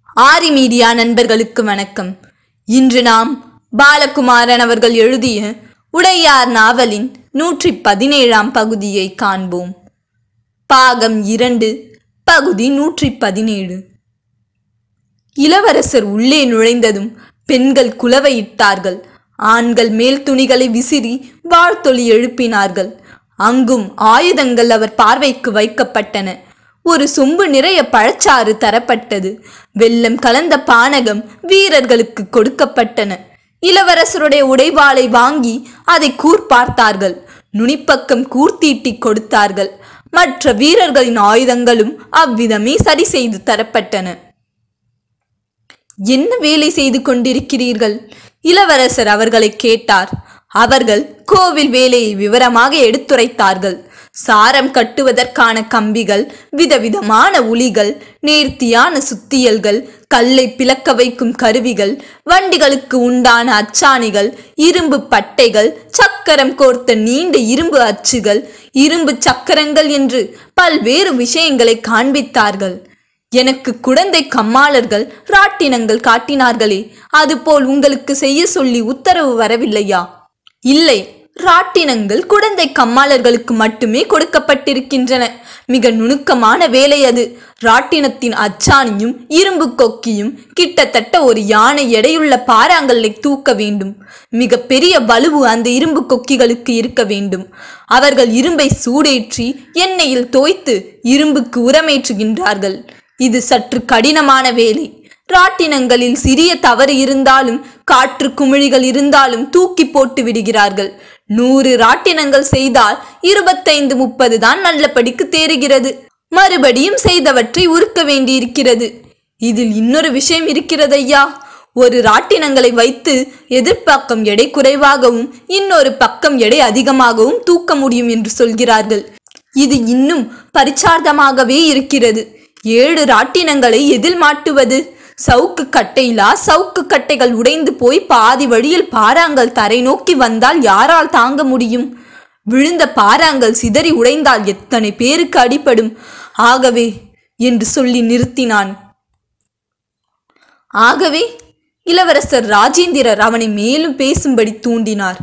ஆரி media நண்பர்களுக்கு வணக்கம் இன்று நாம் பாலகுமாரன் அவர்கள் எழுதிய உடையார் நாவலின் நூற்றி பதினேழாம் பகுதியை காண்போம் பாகம் இரண்டு பகுதி நூற்றி பதினேழு இளவரசர் உள்ளே நுழைந்ததும் பெண்கள் குலவையிட்டார்கள் ஆண்கள் மேல் துணிகளை விசிறி வாழ்த்தொலி எழுப்பினார்கள் அங்கும் ஆயுதங்கள் அவர் பார்வைக்கு வைக்கப்பட்டன ஒரு சொம்பு நிறைய பழச்சாறு தரப்பட்டது வெல்லம் கலந்த பானகம் வீரர்களுக்கு கொடுக்கப்பட்டன இளவரசருடைய உடைவாளை வாங்கி அதை கூர்பார்த்தார்கள் நுனிப்பக்கம் கூர்த்தீட்டி கொடுத்தார்கள் மற்ற வீரர்களின் ஆயுதங்களும் அவ்விதமே சரி செய்து தரப்பட்டன என்ன வேலை செய்து கொண்டிருக்கிறீர்கள் இளவரசர் அவர்களை கேட்டார் அவர்கள் கோவில் வேலையை விவரமாக எடுத்துரைத்தார்கள் சாரம் கட்டுவதற்கான கம்பிகள் விதவிதமான உளிகள் நேர்த்தியான சுத்தியல்கள் கல்லை பிளக்க வைக்கும் கருவிகள் வண்டிகளுக்கு உண்டான அச்சாணிகள் இரும்பு பட்டைகள் சக்கரம் கோர்த்த நீண்ட இரும்பு அச்சுகள் இரும்பு சக்கரங்கள் என்று பல்வேறு விஷயங்களை காண்பித்தார்கள் எனக்கு குழந்தை கம்மாளர்கள் ராட்டினங்கள் காட்டினார்களே அதுபோல் உங்களுக்கு செய்ய சொல்லி உத்தரவு வரவில்லையா இல்லை ராட்டினங்கள் குழந்தை கம்மாளர்களுக்கு மட்டுமே கொடுக்கப்பட்டிருக்கின்றன மிக நுணுக்கமான வேலை அது ராட்டினத்தின் அச்சாணியும் இரும்பு கொக்கியும் கிட்டத்தட்ட ஒரு யானை எடையுள்ள பாறாங்கல்லை தூக்க வேண்டும் மிக பெரிய வலுவு அந்த இரும்பு கொக்கிகளுக்கு இருக்க வேண்டும் அவர்கள் இரும்பை சூடேற்றி எண்ணெயில் தோய்த்து இரும்புக்கு உரமேற்றுகின்றார்கள் இது சற்று கடினமான வேலை ராட்டினங்களில் சிறிய தவறு இருந்தாலும் காற்று குமிழிகள் இருந்தாலும் தூக்கி போட்டு விடுகிறார்கள் நூறு ராட்டினங்கள் செய்தால் இருபத்தைந்து முப்பது தான் நல்லபடிக்கு தேறுகிறது மறுபடியும் செய்தவற்றை உருக்க வேண்டியிருக்கிறது இதில் இன்னொரு விஷயம் இருக்கிறதையா ஒரு ராட்டினங்களை வைத்து எதிர்ப்பக்கம் எடை குறைவாகவும் இன்னொரு பக்கம் எடை அதிகமாகவும் தூக்க முடியும் என்று சொல்கிறார்கள் இது இன்னும் பரிச்சார்த்தமாகவே இருக்கிறது ஏழு ராட்டினங்களை எதில் மாட்டுவது சவுக்கு கட்டையிலா சவுக்கு கட்டைகள் உடைந்து போய் பாதி வழியில் பாறாங்கல் தரை நோக்கி வந்தால் யாரால் தாங்க முடியும் விழுந்த பாறாங்கல் சிதறி உடைந்தால் எத்தனை பேருக்கு அடிபடும் ஆகவே என்று சொல்லி நிறுத்தினான் ஆகவே இளவரசர் ராஜேந்திரர் அவனை மேலும் பேசும்படி தூண்டினார்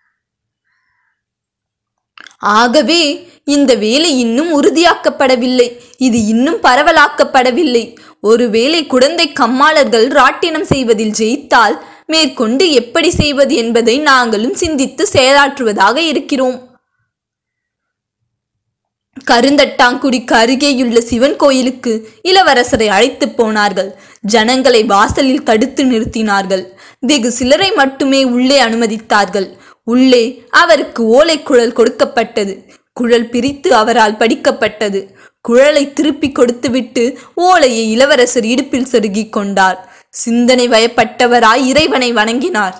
ஆகவே இந்த வேலை இன்னும் உறுதியாக்கப்படவில்லை இது இன்னும் பரவலாக்கப்படவில்லை ஒருவேளை குழந்தை கம்மாளர்கள் ராட்டினம் செய்வதில் ஜெயித்தால் மேற்கொண்டு எப்படி செய்வது என்பதை நாங்களும் சிந்தித்து செயலாற்றுவதாக இருக்கிறோம் கருந்தட்டாங்குடிக்கு அருகேயுள்ள சிவன் கோயிலுக்கு இளவரசரை அழைத்து போனார்கள் ஜனங்களை வாசலில் தடுத்து நிறுத்தினார்கள் வெகு சிலரை மட்டுமே உள்ளே அனுமதித்தார்கள் உள்ளே அவருக்கு ஓலை குழல் கொடுக்கப்பட்டது குழல் பிரித்து அவரால் படிக்கப்பட்டது குழலை திருப்பி கொடுத்துவிட்டு ஓலையை இளவரசர் இடுப்பில் செருகிக் கொண்டார் சிந்தனை வயப்பட்டவராய் இறைவனை வணங்கினார்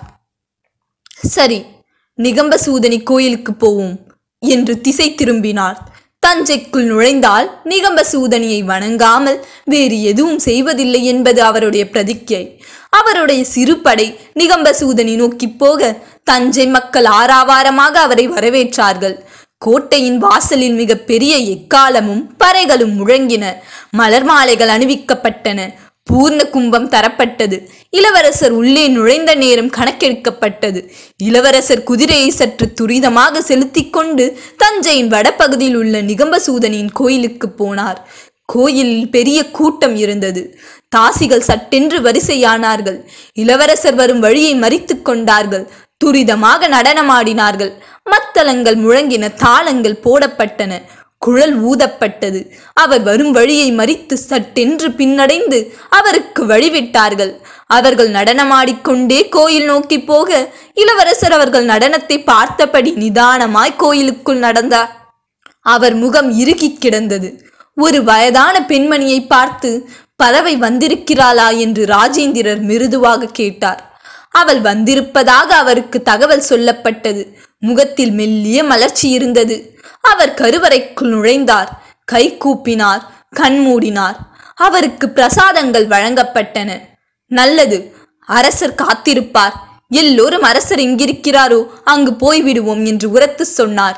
சரி நிகம்பசூதனி கோயிலுக்கு போவோம் என்று திசை திரும்பினார் தஞ்சைக்குள் நுழைந்தால் நிகம்பசூதனியை வணங்காமல் வேறு எதுவும் செய்வதில்லை என்பது அவருடைய பிரதிஜை அவருடைய சிறுபடை நிகம்பசூதனி நோக்கி போக தஞ்சை மக்கள் ஆறாவாரமாக அவரை வரவேற்றார்கள் கோட்டையின் வாசலில் மிக பெரிய எக்காலமும் பறைகளும் முழங்கின மலர் மாலைகள் அணிவிக்கப்பட்டன பூர்ண கும்பம் தரப்பட்டது இளவரசர் உள்ளே நுழைந்த நேரம் கணக்கெடுக்கப்பட்டது இளவரசர் குதிரையை சற்று துரிதமாக செலுத்திக் கொண்டு தஞ்சையின் வடபகுதியில் உள்ள நிகம்பசூதனின் கோயிலுக்கு போனார் கோயிலில் பெரிய கூட்டம் இருந்தது தாசிகள் சட்டென்று வரிசையானார்கள் இளவரசர் வரும் வழியை மறித்து கொண்டார்கள் துரிதமாக நடனமாடினார்கள் மத்தளங்கள் முழங்கின தாளங்கள் போடப்பட்டன குழல் ஊதப்பட்டது அவர் வரும் வழியை மறித்து சட்டென்று பின்னடைந்து அவருக்கு வழிவிட்டார்கள் அவர்கள் நடனமாடிக்கொண்டே கோயில் நோக்கி போக இளவரசர் அவர்கள் நடனத்தை பார்த்தபடி நிதானமாய் கோயிலுக்குள் நடந்தார் அவர் முகம் இறுகி கிடந்தது ஒரு வயதான பெண்மணியை பார்த்து பறவை வந்திருக்கிறாளா என்று ராஜேந்திரர் மிருதுவாக கேட்டார் அவள் வந்திருப்பதாக அவருக்கு தகவல் சொல்லப்பட்டது முகத்தில் மெல்லிய மலர்ச்சி இருந்தது அவர் கருவறைக்குள் நுழைந்தார் கை கூப்பினார் கண் மூடினார் அவருக்கு பிரசாதங்கள் வழங்கப்பட்டன நல்லது அரசர் காத்திருப்பார் எல்லோரும் அரசர் எங்கிருக்கிறாரோ அங்கு போய்விடுவோம் என்று உரத்து சொன்னார்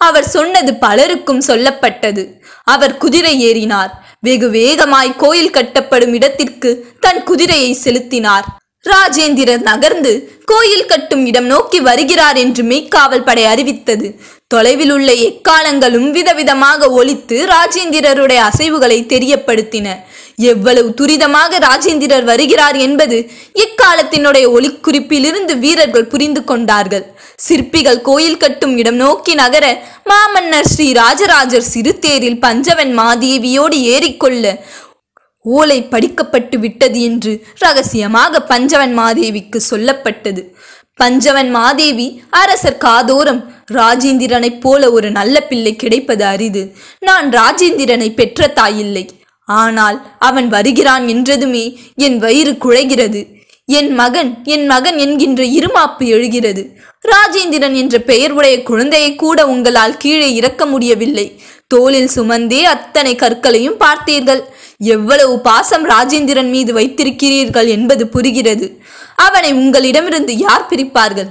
அவர் சொன்னது பலருக்கும் சொல்லப்பட்டது அவர் குதிரை ஏறினார் வெகு வேகமாய் கோயில் கட்டப்படும் இடத்திற்கு தன் குதிரையை செலுத்தினார் ராஜேந்திரர் நகர்ந்து கோயில் கட்டும் இடம் நோக்கி வருகிறார் என்று மெய்க்காவல் படை அறிவித்தது தொலைவில் உள்ள எக்காலங்களும் விதவிதமாக ஒலித்து ராஜேந்திரருடைய அசைவுகளை தெரியப்படுத்தின எவ்வளவு துரிதமாக ராஜேந்திரர் வருகிறார் என்பது இக்காலத்தினுடைய ஒலிக்குறிப்பிலிருந்து வீரர்கள் புரிந்து கொண்டார்கள் சிற்பிகள் கோயில் கட்டும் இடம் நோக்கி நகர மாமன்னர் ஸ்ரீ ராஜராஜர் சிறுதேரில் பஞ்சவன் மாதேவியோடு ஏறிக்கொள்ள ஓலை படிக்கப்பட்டு விட்டது என்று ரகசியமாக பஞ்சவன் மாதேவிக்கு சொல்லப்பட்டது பஞ்சவன் மாதேவி அரசர் காதோரம் ராஜேந்திரனைப் போல ஒரு நல்ல பிள்ளை கிடைப்பது அரிது நான் ராஜேந்திரனை பெற்ற தாயில்லை ஆனால் அவன் வருகிறான் என்றதுமே என் வயிறு குழைகிறது என் மகன் என் மகன் என்கின்ற இருமாப்பு எழுகிறது ராஜேந்திரன் என்ற பெயர் உடைய குழந்தையை கூட உங்களால் கீழே இறக்க முடியவில்லை தோளில் சுமந்தே அத்தனை கற்களையும் பார்த்தீர்கள் எவ்வளவு பாசம் ராஜேந்திரன் மீது வைத்திருக்கிறீர்கள் என்பது புரிகிறது அவனை உங்களிடமிருந்து யார் பிரிப்பார்கள்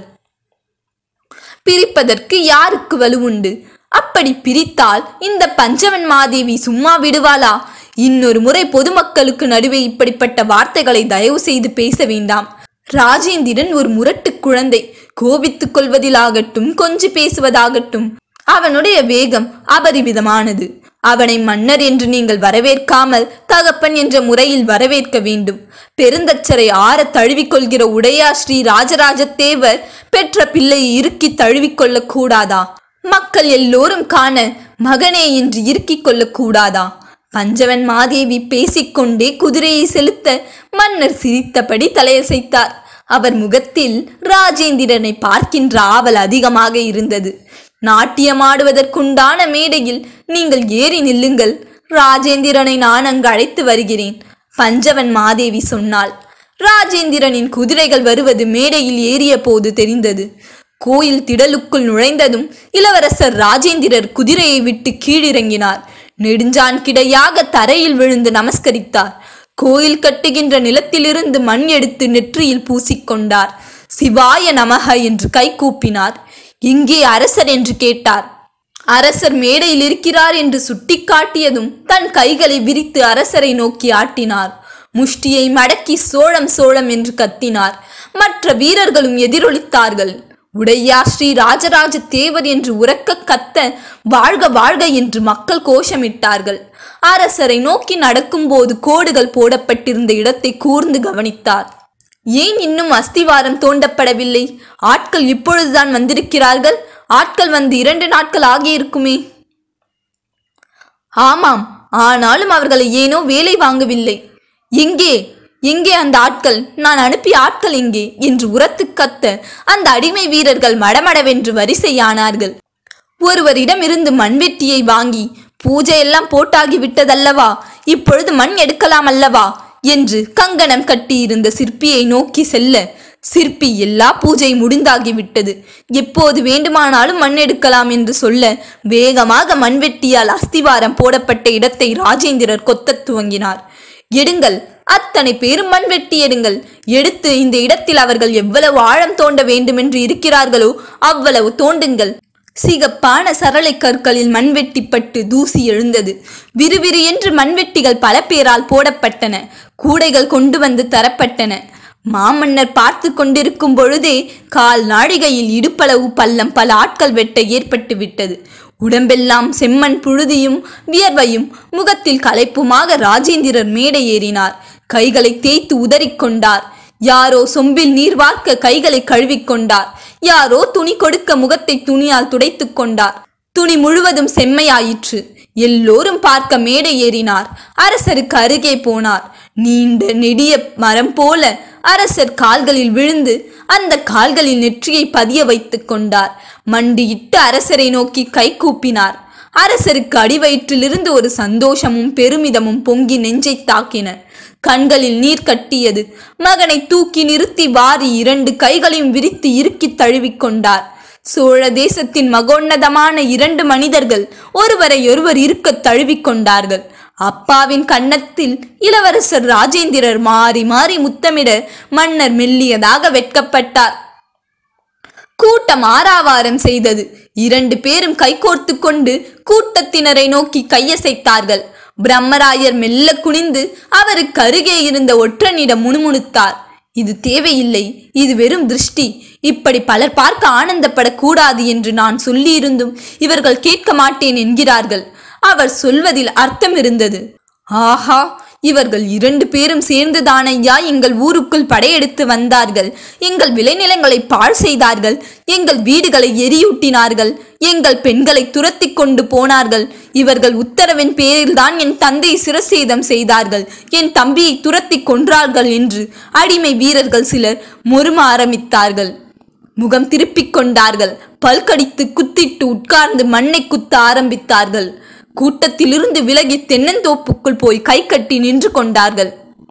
பிரிப்பதற்கு யாருக்கு வலுவுண்டு அப்படி பிரித்தால் இந்த பஞ்சவன் மாதேவி சும்மா விடுவாளா இன்னொரு முறை பொதுமக்களுக்கு நடுவே இப்படிப்பட்ட வார்த்தைகளை தயவு செய்து பேச வேண்டாம் ராஜேந்திரன் ஒரு முரட்டு குழந்தை கோபித்துக் கொள்வதிலாகட்டும் கொஞ்சி பேசுவதாகட்டும் அவனுடைய வேகம் அபரிவிதமானது அவனை மன்னர் என்று நீங்கள் வரவேற்காமல் தகப்பன் என்ற முறையில் வரவேற்க வேண்டும் பெருந்தச்சரை ஆற தழுவிக்கொள்கிற உடையா ஸ்ரீ ராஜராஜ தேவர் பெற்ற பிள்ளையை இறுக்கி தழுவிக்கொள்ளக் கூடாதா மக்கள் எல்லோரும் காண மகனே என்று இறுக்கிக் கொள்ளக் கூடாதா பஞ்சவன் மாதேவி பேசிக்கொண்டே குதிரையை செலுத்த மன்னர் சிரித்தபடி தலையசைத்தார் அவர் முகத்தில் ராஜேந்திரனை பார்க்கின்ற ஆவல் அதிகமாக இருந்தது நாட்டியமாடுவதற்குண்டான மேடையில் நீங்கள் ஏறி நில்லுங்கள் ராஜேந்திரனை நான் அங்கு அழைத்து வருகிறேன் பஞ்சவன் மாதேவி சொன்னாள் ராஜேந்திரனின் குதிரைகள் வருவது மேடையில் ஏறிய போது தெரிந்தது கோயில் திடலுக்குள் நுழைந்ததும் இளவரசர் ராஜேந்திரர் குதிரையை விட்டு கீழிறங்கினார் நெடுஞ்சான் கிடையாக தரையில் விழுந்து நமஸ்கரித்தார் கோயில் கட்டுகின்ற நிலத்திலிருந்து மண் எடுத்து நெற்றியில் பூசிக்கொண்டார் சிவாய நமக என்று கை கூப்பினார் எங்கே அரசர் என்று கேட்டார் அரசர் மேடையில் இருக்கிறார் என்று சுட்டிக்காட்டியதும் தன் கைகளை விரித்து அரசரை நோக்கி ஆட்டினார் முஷ்டியை மடக்கி சோழம் சோழம் என்று கத்தினார் மற்ற வீரர்களும் எதிரொலித்தார்கள் உடையா ஸ்ரீ ராஜராஜ தேவர் என்று உறக்க கத்த வாழ்க வாழ்க என்று மக்கள் கோஷமிட்டார்கள் அரசரை நோக்கி நடக்கும்போது கோடுகள் போடப்பட்டிருந்த இடத்தை கூர்ந்து கவனித்தார் ஏன் இன்னும் அஸ்திவாரம் தோண்டப்படவில்லை ஆட்கள் இப்பொழுதுதான் வந்திருக்கிறார்கள் ஆட்கள் வந்து இரண்டு நாட்கள் ஆகியிருக்குமே ஆமாம் ஆனாலும் அவர்களை ஏனோ வேலை வாங்கவில்லை எங்கே எங்கே அந்த ஆட்கள் நான் அனுப்பிய ஆட்கள் எங்கே என்று உரத்து கத்த அந்த அடிமை வீரர்கள் மடமடவென்று வரிசையானார்கள் ஒருவரிடம் இருந்து மண்வெட்டியை வாங்கி பூஜையெல்லாம் போட்டாகி விட்டதல்லவா இப்பொழுது மண் எடுக்கலாம் அல்லவா என்று கங்கணம் கட்டியிருந்த சிற்பியை நோக்கி செல்ல சிற்பி எல்லா பூஜை முடிந்தாகிவிட்டது எப்போது வேண்டுமானாலும் மண் எடுக்கலாம் என்று சொல்ல வேகமாக மண்வெட்டியால் அஸ்திவாரம் போடப்பட்ட இடத்தை ராஜேந்திரர் கொத்தத் துவங்கினார் எடுங்கள் அத்தனை பேரும் மண்வெட்டி எடுங்கள் எடுத்து இந்த இடத்தில் அவர்கள் எவ்வளவு ஆழம் தோண்ட வேண்டுமென்று இருக்கிறார்களோ அவ்வளவு தோண்டுங்கள் சிகப்பான சரளை கற்களில் மண்வெட்டிப்பட்டு தூசி எழுந்தது விறுவிறு என்று மண்வெட்டிகள் பல பேரால் போடப்பட்டன கூடைகள் கொண்டு வந்து தரப்பட்டன மாமன்னர் பார்த்து கொண்டிருக்கும் பொழுதே கால் நாழிகையில் இடுப்பளவு பள்ளம் பல ஆட்கள் வெட்ட ஏற்பட்டு விட்டது உடம்பெல்லாம் செம்மண் புழுதியும் வியர்வையும் முகத்தில் களைப்புமாக ராஜேந்திரர் மேடை ஏறினார் கைகளை தேய்த்து உதறிக்கொண்டார் யாரோ சொம்பில் நீர் வார்க்க கைகளை கழுவிக்கொண்டார் யாரோ துணி கொடுக்க முகத்தை துணியால் துடைத்துக் கொண்டார் துணி முழுவதும் செம்மையாயிற்று எல்லோரும் பார்க்க மேடை ஏறினார் அரசருக்கு அருகே போனார் நீண்ட நெடிய மரம் போல அரசர் கால்களில் விழுந்து அந்த கால்களில் நெற்றியை பதிய வைத்துக் கொண்டார் மண்டியிட்டு அரசரை நோக்கி கை கூப்பினார் அரசருக்கு அடிவயிற்றிலிருந்து ஒரு சந்தோஷமும் பெருமிதமும் பொங்கி நெஞ்சை தாக்கின கண்களில் நீர் கட்டியது மகனை தூக்கி நிறுத்தி வாரி இரண்டு கைகளையும் விரித்து இறுக்கி தழுவிக்கொண்டார் சோழ தேசத்தின் மகோன்னதமான இரண்டு மனிதர்கள் ஒருவரை ஒருவர் இருக்கத் தழுவிக்கொண்டார்கள் அப்பாவின் கன்னத்தில் இளவரசர் ராஜேந்திரர் மாறி மாறி முத்தமிட மன்னர் மெல்லியதாக வெட்கப்பட்டார் கூட்டம் ஆராவாரம் செய்தது இரண்டு பேரும் கைகோர்த்து கொண்டு கூட்டத்தினரை நோக்கி கையசைத்தார்கள் பிரம்மராயர் மெல்ல குனிந்து அவருக்கு அருகே இருந்த ஒற்றனிடம் முணுமுணுத்தார் இது தேவையில்லை இது வெறும் திருஷ்டி இப்படி பலர் பார்க்க ஆனந்தப்படக்கூடாது என்று நான் சொல்லியிருந்தும் இவர்கள் கேட்க மாட்டேன் என்கிறார்கள் அவர் சொல்வதில் அர்த்தம் இருந்தது ஆஹா இவர்கள் இரண்டு பேரும் சேர்ந்துதானையா எங்கள் ஊருக்குள் படையெடுத்து வந்தார்கள் எங்கள் விளைநிலங்களை பாழ் செய்தார்கள் எங்கள் வீடுகளை எரியூட்டினார்கள் எங்கள் பெண்களை துரத்தி கொண்டு போனார்கள் இவர்கள் உத்தரவின் பேரில்தான் என் தந்தை சிரசேதம் செய்தார்கள் என் தம்பியை துரத்தி கொன்றார்கள் என்று அடிமை வீரர்கள் சிலர் முறும ஆரம்பித்தார்கள் முகம் திருப்பிக் கொண்டார்கள் பல்கடித்து குத்திட்டு உட்கார்ந்து மண்ணை குத்த ஆரம்பித்தார்கள் கூட்டத்திலிருந்து விலகி தென்னந்தோப்புக்குள் போய் கை கட்டி நின்று கொண்டார்கள்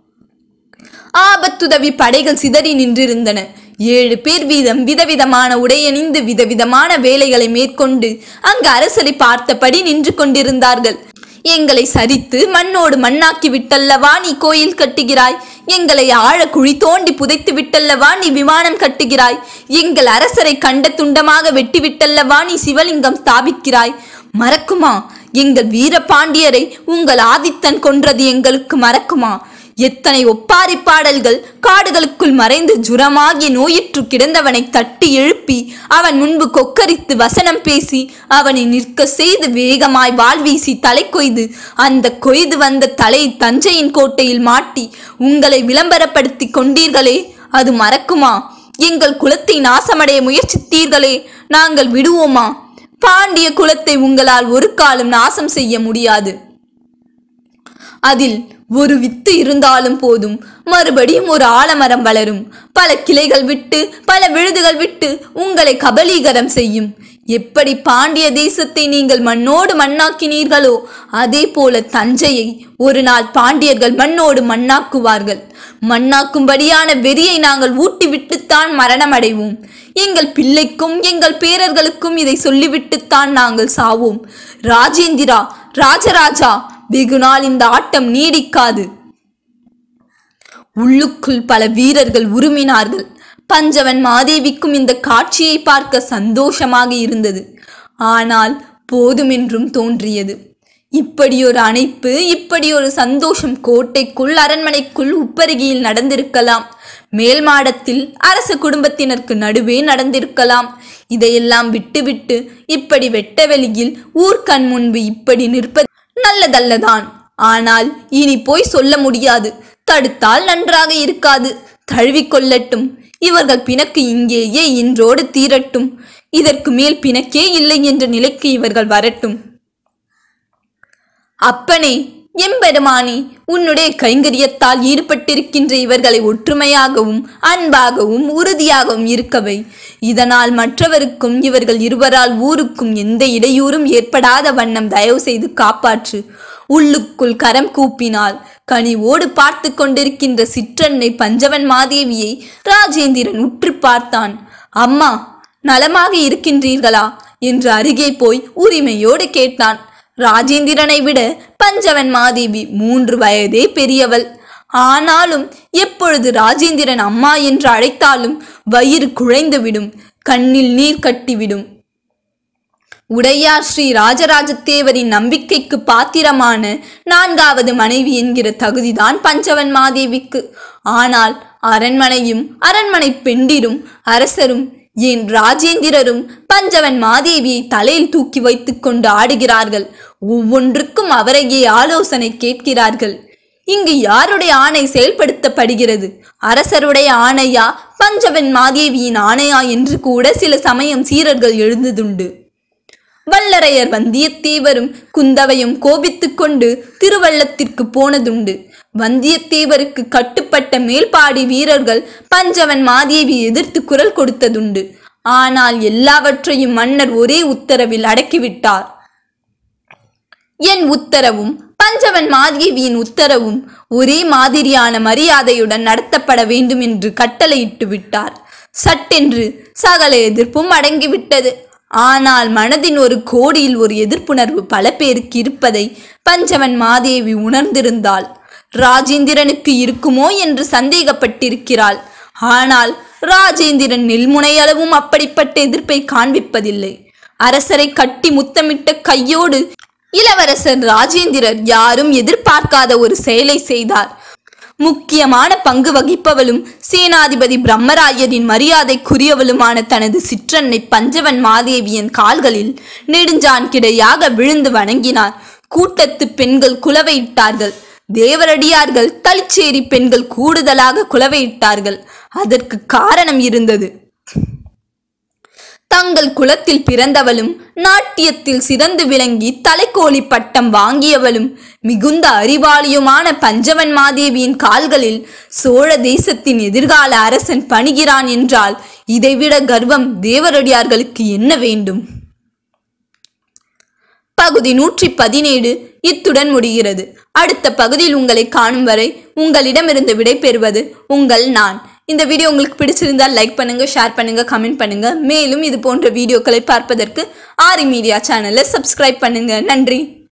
ஆபத்துதவி படைகள் சிதறி நின்றிருந்தன ஏழு பேர் வீதம் விதவிதமான உடையணிந்து விதவிதமான வேலைகளை மேற்கொண்டு அங்கு அரசரை பார்த்தபடி நின்று கொண்டிருந்தார்கள் எங்களை சரித்து மண்ணோடு மண்ணாக்கி விட்டல்லவா நீ கோயில் கட்டுகிறாய் எங்களை ஆழ குழி தோண்டி புதைத்து விட்டல்லவா நீ விமானம் கட்டுகிறாய் எங்கள் அரசரை கண்ட துண்டமாக வெட்டி விட்டல்லவா நீ சிவலிங்கம் ஸ்தாபிக்கிறாய் மறக்குமா எங்கள் வீரபாண்டியரை உங்கள் ஆதித்தன் கொன்றது எங்களுக்கு மறக்குமா எத்தனை ஒப்பாரி பாடல்கள் காடுகளுக்குள் மறைந்து ஜுரமாகி நோயுற்று கிடந்தவனை தட்டி எழுப்பி அவன் முன்பு கொக்கரித்து வசனம் பேசி அவனை நிற்க செய்து வேகமாய் வாள் வீசி தலை கொய்து அந்த கொய்து வந்த தலை தஞ்சையின் கோட்டையில் மாட்டி உங்களை விளம்பரப்படுத்தி கொண்டீர்களே அது மறக்குமா எங்கள் குலத்தை நாசமடைய முயற்சித்தீர்களே நாங்கள் விடுவோமா பாண்டிய குலத்தை உங்களால் ஒரு காலம் நாசம் செய்ய முடியாது அதில் ஒரு வித்து இருந்தாலும் போதும் மறுபடியும் ஒரு ஆலமரம் வளரும் பல கிளைகள் விட்டு பல விழுதுகள் விட்டு உங்களை கபலீகரம் செய்யும் எப்படி பாண்டிய தேசத்தை நீங்கள் மண்ணோடு மண்ணாக்கினீர்களோ அதே போல தஞ்சையை ஒரு நாள் பாண்டியர்கள் மண்ணோடு மண்ணாக்குவார்கள் மண்ணாக்கும்படியான வெறியை நாங்கள் ஊட்டிவிட்டுத்தான் மரணமடைவோம் எங்கள் பிள்ளைக்கும் எங்கள் பேரர்களுக்கும் இதை சொல்லிவிட்டுத்தான் நாங்கள் சாவோம் ராஜேந்திரா ராஜராஜா வெகு நாள் இந்த ஆட்டம் நீடிக்காது உள்ளுக்குள் பல வீரர்கள் உருமினார்கள் பஞ்சவன் மாதேவிக்கும் இந்த காட்சியை பார்க்க சந்தோஷமாக இருந்தது ஆனால் போதுமென்றும் தோன்றியது இப்படியொரு அணைப்பு இப்படி ஒரு சந்தோஷம் கோட்டைக்குள் அரண்மனைக்குள் உப்பருகியில் நடந்திருக்கலாம் மேல் மாடத்தில் அரச குடும்பத்தினருக்கு நடுவே நடந்திருக்கலாம் இதையெல்லாம் விட்டுவிட்டு இப்படி வெட்ட வெளியில் ஊர்க்கண் முன்பு இப்படி நிற்பது நல்லதல்லதான் ஆனால் இனி போய் சொல்ல முடியாது தடுத்தால் நன்றாக இருக்காது தழுவிக்கொள்ளட்டும் இவர்கள் பிணக்கு இங்கேயே இன்றோடு தீரட்டும் இதற்கு மேல் பிணக்கே இல்லை என்ற நிலைக்கு இவர்கள் வரட்டும் அப்பனே எம்பெருமானே உன்னுடைய கைங்கரியத்தால் ஈடுபட்டிருக்கின்ற இவர்களை ஒற்றுமையாகவும் அன்பாகவும் உறுதியாகவும் இருக்கவை இதனால் மற்றவருக்கும் இவர்கள் இருவரால் ஊருக்கும் எந்த இடையூறும் ஏற்படாத வண்ணம் தயவு செய்து காப்பாற்று உள்ளுக்குள் கரம் கூப்பினாள் கனிவோடு பார்த்து கொண்டிருக்கின்ற சிற்றன்னை பஞ்சவன் மாதேவியை ராஜேந்திரன் உற்று பார்த்தான் அம்மா நலமாக இருக்கின்றீர்களா என்று அருகே போய் உரிமையோடு கேட்டான் ராஜேந்திரனை விட பஞ்சவன் மாதேவி மூன்று வயதே பெரியவள் ஆனாலும் எப்பொழுது ராஜேந்திரன் அம்மா என்று அழைத்தாலும் வயிறு குழைந்துவிடும் கண்ணில் நீர் கட்டிவிடும் உடையார் ஸ்ரீ ராஜராஜத்தேவரின் நம்பிக்கைக்கு பாத்திரமான நான்காவது மனைவி என்கிற தகுதிதான் பஞ்சவன் மாதேவிக்கு ஆனால் அரண்மனையும் அரண்மனை பெண்டிரும் அரசரும் ஏன் ராஜேந்திரரும் பஞ்சவன் மாதேவியை தலையில் தூக்கி வைத்துக் கொண்டு ஆடுகிறார்கள் ஒவ்வொன்றுக்கும் அவரையே ஆலோசனை கேட்கிறார்கள் இங்கு யாருடைய ஆணை செயல்படுத்தப்படுகிறது அரசருடைய ஆணையா பஞ்சவன் மாதேவியின் ஆணையா என்று கூட சில சமயம் சீரர்கள் எழுந்ததுண்டு வல்லரையர் வந்தியத்தேவரும் குந்தவையும் கோபித்துக் கொண்டு திருவள்ளத்திற்கு போனதுண்டு வந்தியத்தேவருக்கு கட்டுப்பட்ட மேல்பாடி வீரர்கள் பஞ்சவன் மாதேவி எதிர்த்து குரல் கொடுத்ததுண்டு ஆனால் எல்லாவற்றையும் மன்னர் ஒரே உத்தரவில் அடக்கிவிட்டார் என் உத்தரவும் பஞ்சவன் மாதேவியின் உத்தரவும் ஒரே மாதிரியான மரியாதையுடன் நடத்தப்பட வேண்டும் என்று கட்டளையிட்டு விட்டார் சட்டென்று சகல எதிர்ப்பும் அடங்கிவிட்டது ஆனால் மனதின் ஒரு கோடியில் ஒரு எதிர்ப்புணர்வு பல பேருக்கு இருப்பதை பஞ்சவன் மாதேவி உணர்ந்திருந்தாள் ராஜேந்திரனுக்கு இருக்குமோ என்று சந்தேகப்பட்டிருக்கிறாள் ஆனால் ராஜேந்திரன் நெல்முனையளவும் அப்படிப்பட்ட எதிர்ப்பை காண்பிப்பதில்லை அரசரை கட்டி முத்தமிட்ட கையோடு இளவரசர் ராஜேந்திரர் யாரும் எதிர்பார்க்காத ஒரு செயலை செய்தார் முக்கியமான பங்கு வகிப்பவளும் சேனாதிபதி பிரம்மராயரின் மரியாதைக்குரியவளுமான தனது சிற்றன்னை பஞ்சவன் மாதேவியின் கால்களில் நெடுஞ்சான் கிடையாக விழுந்து வணங்கினார் கூட்டத்து பெண்கள் குலவையிட்டார்கள் தேவரடியார்கள் தளிச்சேரி பெண்கள் கூடுதலாக குலவையிட்டார்கள் அதற்கு காரணம் இருந்தது தங்கள் குலத்தில் பிறந்தவளும் நாட்டியத்தில் சிறந்து விளங்கி தலைக்கோழி பட்டம் வாங்கியவளும் மிகுந்த அறிவாளியுமான பஞ்சவன் மாதேவியின் கால்களில் சோழ தேசத்தின் எதிர்கால அரசன் பணிகிறான் என்றால் இதைவிட கர்வம் தேவரடியார்களுக்கு என்ன வேண்டும் பகுதி நூற்றி பதினேழு இத்துடன் முடிகிறது அடுத்த பகுதியில் உங்களை காணும் வரை உங்களிடமிருந்து விடைபெறுவது உங்கள் நான் இந்த வீடியோ உங்களுக்கு பிடிச்சிருந்தால் லைக் பண்ணுங்க ஷேர் பண்ணுங்க கமெண்ட் பண்ணுங்க மேலும் இது போன்ற வீடியோக்களை பார்ப்பதற்கு ஆரி மீடியா சேனலை சப்ஸ்கிரைப் பண்ணுங்க நன்றி